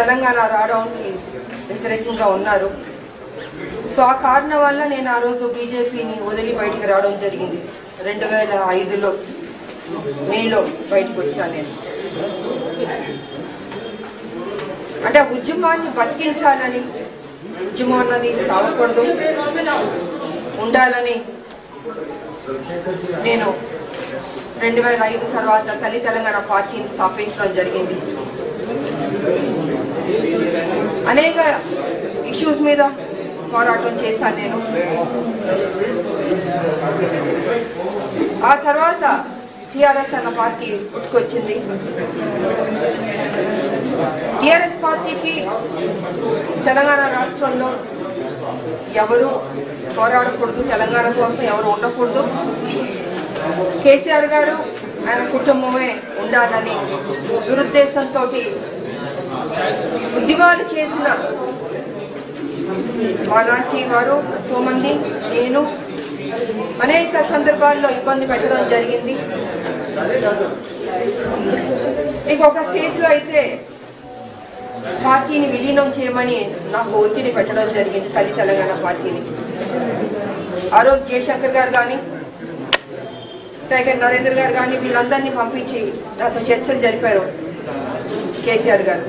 తెలంగాణ రావడానికి వ్యతిరేకంగా ఉన్నారు సో ఆ కారణం వల్ల నేను ఆ రోజు బీజేపీని వదిలి బయటికి రావడం జరిగింది రెండు వేల ఐదులో మేలో బయటకు వచ్చాను నేను అంటే ఆ ఉద్యమాన్ని బతికించాలని ఉద్యమం అన్నది చావకూడదు ఉండాలని నేను రెండు వేల ఐదు తర్వాత తల్లి తెలంగాణ పార్టీని స్థాపించడం జరిగింది అనేక ఇష్యూస్ మీద పోరాటం చేశాను నేను ఆ తర్వాత టిఆర్ఎస్ అన్న పార్టీ పుట్టుకొచ్చింది టిఆర్ఎస్ పార్టీకి తెలంగాణ రాష్ట్రంలో ఎవరు పోరాడకూడదు తెలంగాణ కోసం ఎవరు ఉండకూడదు కేసీఆర్ గారు ఆయన కుటుంబమే ఉండాలని దురుద్దేశంతో ఉద్యమాలు చేసిన అలాంటి వారు ఎంతో మంది నేను అనేక సందర్భాల్లో ఇబ్బంది పెట్టడం జరిగింది ఇంకొక స్టేజ్లో అయితే పార్టీని విలీనం చేయమని నాకు ఒత్తిడి పెట్టడం జరిగింది తల్లి తెలంగాణ పార్టీని ఆ రోజు జయశంకర్ గారు కానీ టైగర్ నరేంద్ర గారు కానీ వీళ్ళందరినీ పంపించి నాతో చర్చలు జరిపారు కేసీఆర్ గారు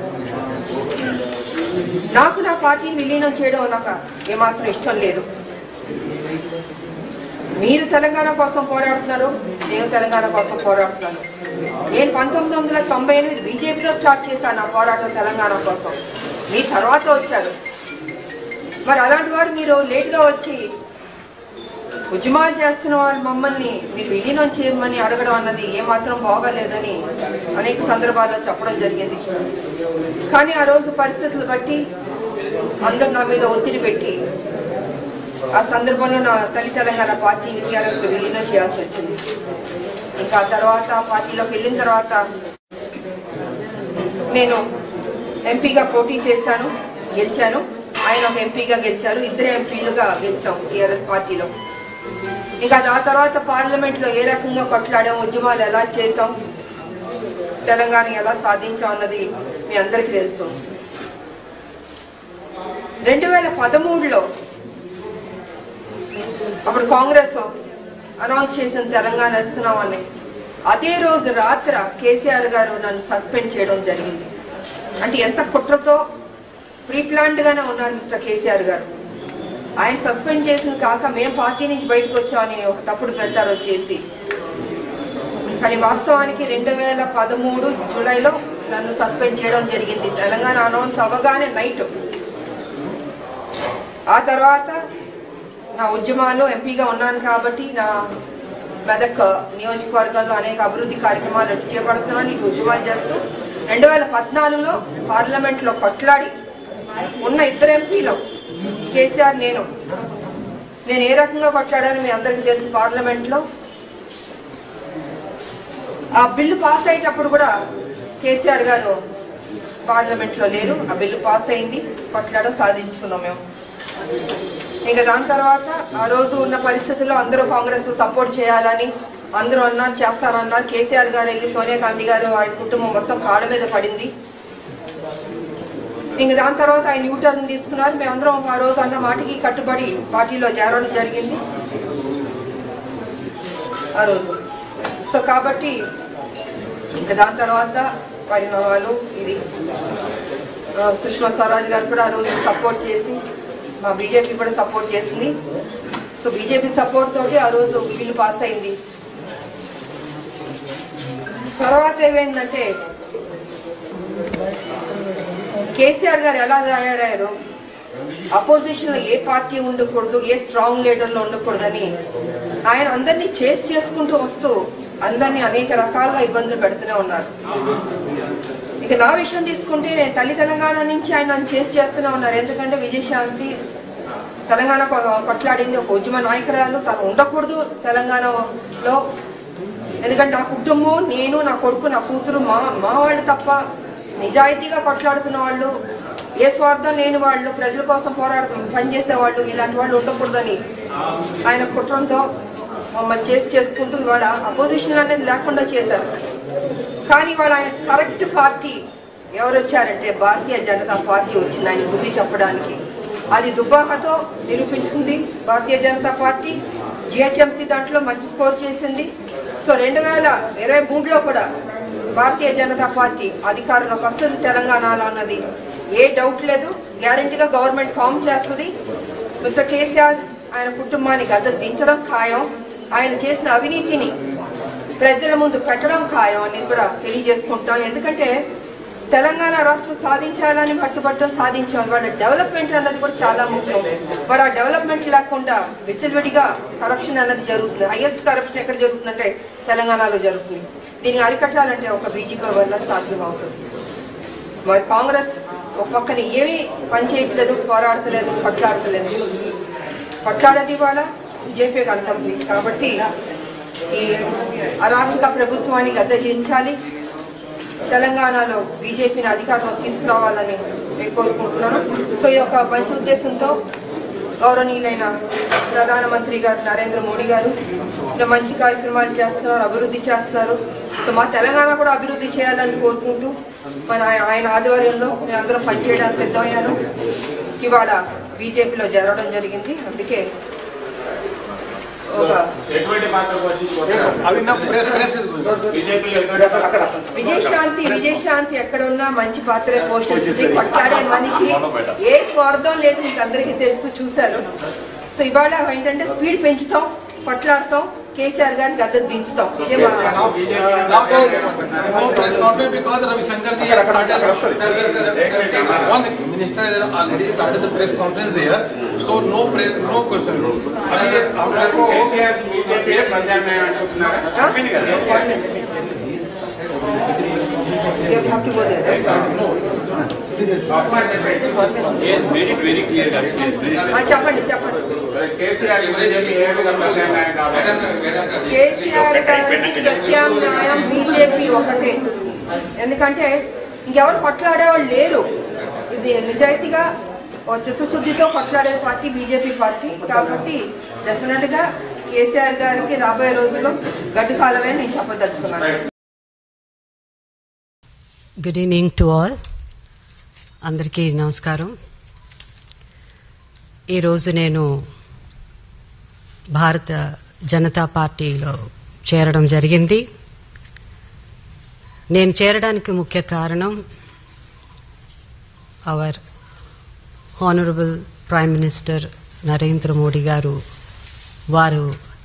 నాకు నా పార్టీని విలీనం చేయడం నాకు ఏమాత్రం ఇష్టం లేదు మీరు తెలంగాణ కోసం పోరాడుతున్నారు నేను తెలంగాణ కోసం పోరాడుతున్నాను నేను పంతొమ్మిది వందల తొంభై ఎనిమిది బీజేపీలో స్టార్ట్ చేశాను నా పోరాటం తెలంగాణ కోసం మీ తర్వాత వచ్చారు మరి అలాంటి వారు మీరు లేట్గా వచ్చి ఉద్యమాలు చేస్తున్న వాళ్ళు మమ్మల్ని మీరు విలీనం చేయమని అడగడం అన్నది ఏమాత్రం బాగాలేదని అనేక సందర్భాల్లో చెప్పడం జరిగింది కానీ ఆ రోజు పరిస్థితులు బట్టి అందరు నా మీద ఒత్తిడి పెట్టి ఆ సందర్భంలో నా తల్లి తెలంగాణ పార్టీని టీఆర్ఎస్ విలీనం చేయాల్సి వచ్చింది ఇంకా ఆ తర్వాత పార్టీలోకి వెళ్ళిన తర్వాత నేను ఎంపీగా పోటీ చేశాను గెలిచాను ఆయన ఒక ఎంపీగా గెలిచారు ఇద్దరు ఎంపీలుగా గెలిచాం టీఆర్ఎస్ పార్టీలో ఇంకా ఆ తర్వాత పార్లమెంట్లో ఏ రకంగా కొట్లాడాం ఉద్యమాలు ఎలా చేసాం తెలంగాణ ఎలా సాధించాం అన్నది మీ అందరికీ తెలుసు రెండు వేల పదమూడులో అప్పుడు కాంగ్రెస్ అనౌన్స్ చేసిన తెలంగాణ ఇస్తున్నామని అదే రోజు రాత్ర కేసీఆర్ గారు నన్ను సస్పెండ్ చేయడం జరిగింది అంటే ఎంత కుట్రతో ప్రీ ప్లాన్డ్ గానే ఉన్నారు మిస్టర్ కేసీఆర్ గారు ఆయన సస్పెండ్ చేసిన కాక మేము పార్టీ నుంచి బయటకు వచ్చామని ఒక తప్పుడు ప్రచారం చేసి కానీ వాస్తవానికి రెండు వేల పదమూడు జూలైలో నన్ను సస్పెండ్ చేయడం జరిగింది తెలంగాణ అనౌన్స్ అవ్వగానే నైట్ ఆ తర్వాత నా ఉద్యమాలు ఎంపీగా ఉన్నాను కాబట్టి నా మెదక్ నియోజకవర్గంలో అనేక అభివృద్ధి కార్యక్రమాలు అటు చేపడుతున్నాను ఇటు ఉద్యమాలు చేస్తూ రెండు వేల పద్నాలుగులో పార్లమెంట్లో కొట్లాడి ఉన్న ఇద్దరు ఎంపీలు కేసీఆర్ నేను నేను ఏ రకంగా కొట్లాడానో మీ అందరికీ తెలుసు పార్లమెంట్లో ఆ బిల్లు పాస్ అయ్యేటప్పుడు కూడా కేసీఆర్ గారు పార్లమెంట్లో లేరు ఆ బిల్లు పాస్ అయింది కొట్లాడడం సాధించుకున్నాం మేము ఇంకా దాని తర్వాత ఆ రోజు ఉన్న పరిస్థితుల్లో అందరూ కాంగ్రెస్ సపోర్ట్ చేయాలని అందరూ అన్నారు చేస్తారన్నారు కేసీఆర్ గారు వెళ్ళి సోనియా గాంధీ గారు ఆయన కుటుంబం మొత్తం కాళ్ళ మీద పడింది ఇంక దాని తర్వాత ఆయన యూటర్న్ తీసుకున్నారు మేమందరం ఆ రోజు అన్న మాటకి కట్టుబడి పార్టీలో చేరడం జరిగింది ఆ రోజు సో కాబట్టి ఇంకా దాని తర్వాత పరిణామాలు ఇది ఆ, సుష్మా స్వరాజ్ గారు కూడా ఆ రోజు సపోర్ట్ చేసి మా బీజేపీ కూడా సపోర్ట్ చేసింది సో బీజేపీ సపోర్ట్ తోటి ఆ రోజు బిల్లు పాస్ అయింది తర్వాత ఏమైందంటే కేసీఆర్ గారు ఎలా తయారయ్యారు అపోజిషన్ లో ఏ పార్టీ ఉండకూడదు ఏ స్ట్రాంగ్ లీడర్ లో ఉండకూడదని ఆయన అందరినీ చేసి చేసుకుంటూ వస్తూ అందరినీ అనేక రకాలుగా ఇబ్బందులు పెడుతూనే ఉన్నారు ఇక నా విషయం తీసుకుంటే నేను తల్లి తెలంగాణ నుంచి ఆయన నన్ను చేసి చేస్తూనే ఉన్నారు ఎందుకంటే విజయశాంతి తెలంగాణ కొ- కొట్లాడింది ఒక ఉద్యమ నాయకురాలు తను ఉండకూడదు తెలంగాణలో ఎందుకంటే నా కుటుంబం నేను నా కొడుకు నా కూతురు మా మా వాళ్ళు తప్ప నిజాయితీగా కొట్లాడుతున్న వాళ్ళు ఏ స్వార్థం లేని వాళ్ళు ప్రజల కోసం పోరాడుతూ పనిచేసే వాళ్ళు ఇలాంటి వాళ్ళు ఉండకూడదని ఆయన కుట్రంతో మమ్మల్ని చేసి చేసుకుంటూ ఇవాళ అపోజిషన్ అనేది లేకుండా చేశారు కానీ ఇవాళ ఆయన కరెక్ట్ పార్టీ ఎవరు వచ్చారంటే భారతీయ జనతా పార్టీ వచ్చింది ఆయన బుద్ధి చెప్పడానికి అది దుబ్బాకతో నిరూపించుకుంది భారతీయ జనతా పార్టీ జిహెచ్ఎంసీ దాంట్లో మంచి స్కోర్ చేసింది సో రెండు వేల ఇరవై మూడులో కూడా భారతీయ జనతా పార్టీ అధికారంలోకి వస్తుంది తెలంగాణలో అన్నది ఏ డౌట్ లేదు గ్యారంటీగా గవర్నమెంట్ ఫామ్ చేస్తుంది మిస్టర్ కేసీఆర్ ఆయన కుటుంబాన్ని గద్ద దించడం ఖాయం ఆయన చేసిన అవినీతిని ప్రజల ముందు పెట్టడం ఖాయం అని కూడా తెలియజేసుకుంటాం ఎందుకంటే తెలంగాణ రాష్ట్రం సాధించాలని పట్టుబట్టడం సాధించాం వాళ్ళ డెవలప్మెంట్ అన్నది కూడా చాలా ముఖ్యం మరి ఆ డెవలప్మెంట్ లేకుండా విచ్చలవిడిగా కరప్షన్ అన్నది జరుగుతుంది హైయెస్ట్ కరప్షన్ ఎక్కడ జరుగుతుందంటే తెలంగాణలో జరుగుతుంది దీన్ని అరికట్టాలంటే ఒక బీజేపీ వల్ల సాధ్యం అవుతుంది మరి కాంగ్రెస్ ఒక పక్కన ఏమీ పని చేయట్లేదు పోరాడతలేదు కొట్లాడతలేదు కొట్లాడేది ఇవాళ బీజేపీ కనపడుతుంది కాబట్టి ఈ అరాచక ప్రభుత్వాన్ని గద్దెదించాలి తెలంగాణలో బీజేపీని అధికారంలోకి తీసుకురావాలని నేను కోరుకుంటున్నాను సో ఈ యొక్క మంచి ఉద్దేశంతో గౌరవనీయులైన ప్రధానమంత్రి గారు నరేంద్ర మోడీ గారు ఇలా మంచి కార్యక్రమాలు చేస్తున్నారు అభివృద్ధి చేస్తున్నారు సో మా తెలంగాణ కూడా అభివృద్ధి చేయాలని కోరుకుంటూ మన ఆయ- ఆయన ఆధ్వర్యంలో మేము అందరం పనిచేయడానికి సిద్ధమయ్యాను ఇవాళ బీజేపీలో చేరడం జరిగింది అందుకే ఒక ఎటువంటి పాత్ర పోషించుకుంటారు అవి నా ప్రెస్ ప్రెస్ బీజేపీలో ఎటువంటి పాత్ర విజయశాంతి విజయశాంతి ఎక్కడ ఉన్నా మంచి పాత్ర పోషిస్తుంది కొట్లాడే మనిషి ఏ స్వార్థం లేదు మీకు అందరికీ తెలుసు చూశారు సో ఇవాళ ఏంటంటే స్పీడ్ పెంచుతాం కొట్లాడతాం కేసీఆర్ గారిని గద్ద దించుతాం ఇదే మా now now no press conference because Ravi Shankar ji has started one minister has already started the press conference there so no press no question अभी हम लोग को కేసీఆర్ బీజేపీ ప్రత్యామ్నాయం అనుకుంటున్నారా Huh? చెప్పింది కదా One minute. You have to go there. స్వప్న చెప్పండి ఆ, చెప్పండి చెప్పండి కేసీఆర్ బీజేపీ ఏ విధంగా ప్రత్యామ్నాయం కావాలి కేసీఆర్ గారికి ప్రత్యామ్నాయం బీజేపీ ఒకటే ఎందుకంటే ఇంకెవరు కొట్లాడేవాళ్ళు లేరు ఇది నిజాయితీగా ఓ చిత్తశుద్ధితో కొట్లాడే పార్టీ బీజేపీ పార్టీ కాబట్టి డెఫినెట్ గా కేసీఆర్ గారికి రాబోయే రోజుల్లో గడ్డు కాలమే నేను చెప్పదలుచుకున్నాను గుడ్ ఈవినింగ్ టు ఆల్ అందరికీ నమస్కారం ఈరోజు నేను భారత జనతా పార్టీలో చేరడం జరిగింది నేను చేరడానికి ముఖ్య కారణం our honourable prime minister Narendra Modi garu వారు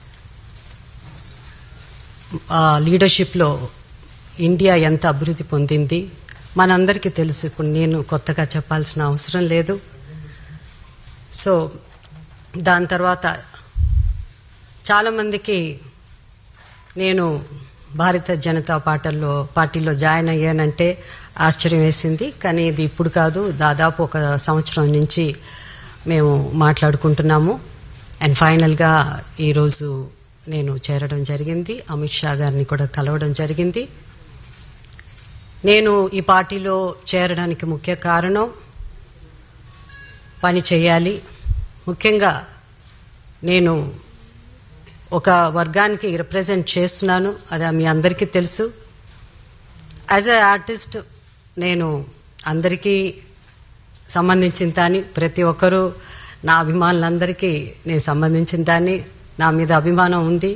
ఆ లీడర్షిప్లో ఇండియా ఎంత అభివృద్ధి పొందింది మనందరికీ తెలుసు ఇప్పుడు నేను కొత్తగా చెప్పాల్సిన అవసరం లేదు సో దాని తర్వాత చాలామందికి నేను భారత జనతా పార్టీలో పార్టీలో జాయిన్ అయ్యానంటే ఆశ్చర్యం వేసింది కానీ ఇది ఇప్పుడు కాదు దాదాపు ఒక సంవత్సరం నుంచి మేము మాట్లాడుకుంటున్నాము అండ్ ఫైనల్గా ఈరోజు నేను చేరడం జరిగింది అమిత్ షా గారిని కూడా కలవడం జరిగింది నేను ఈ పార్టీలో చేరడానికి ముఖ్య కారణం పని చేయాలి ముఖ్యంగా నేను ఒక వర్గానికి రిప్రజెంట్ చేస్తున్నాను అది మీ అందరికీ తెలుసు యాజ్ ఎ ఆర్టిస్ట్ నేను అందరికీ సంబంధించిన దాన్ని ప్రతి ఒక్కరూ నా అభిమానులందరికీ నేను సంబంధించిన దాన్ని నా మీద అభిమానం ఉంది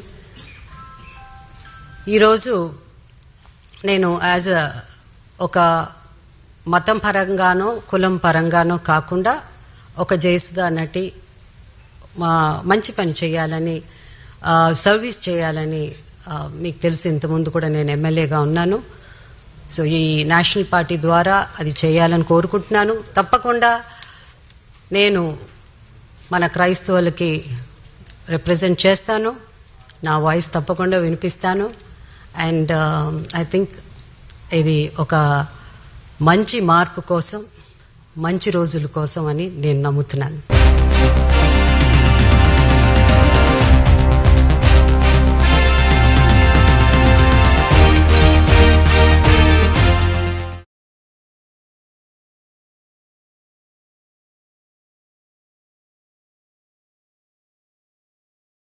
ఈరోజు నేను యాజ్ అ ఒక మతం పరంగానో కులం పరంగానో కాకుండా ఒక జయసుధా నటి మా మంచి పని చేయాలని ఆ, సర్వీస్ చేయాలని ఆ, మీకు తెలుసు ఇంతకుముందు కూడా నేను ఎమ్మెల్యేగా ఉన్నాను సో ఈ నేషనల్ పార్టీ ద్వారా అది చేయాలని కోరుకుంటున్నాను తప్పకుండా నేను మన క్రైస్తవులకి రిప్రజెంట్ చేస్తాను నా వాయిస్ తప్పకుండా వినిపిస్తాను అండ్ ఐ థింక్ ఇది ఒక మంచి మార్పు కోసం మంచి రోజుల కోసం అని నేను నమ్ముతున్నాను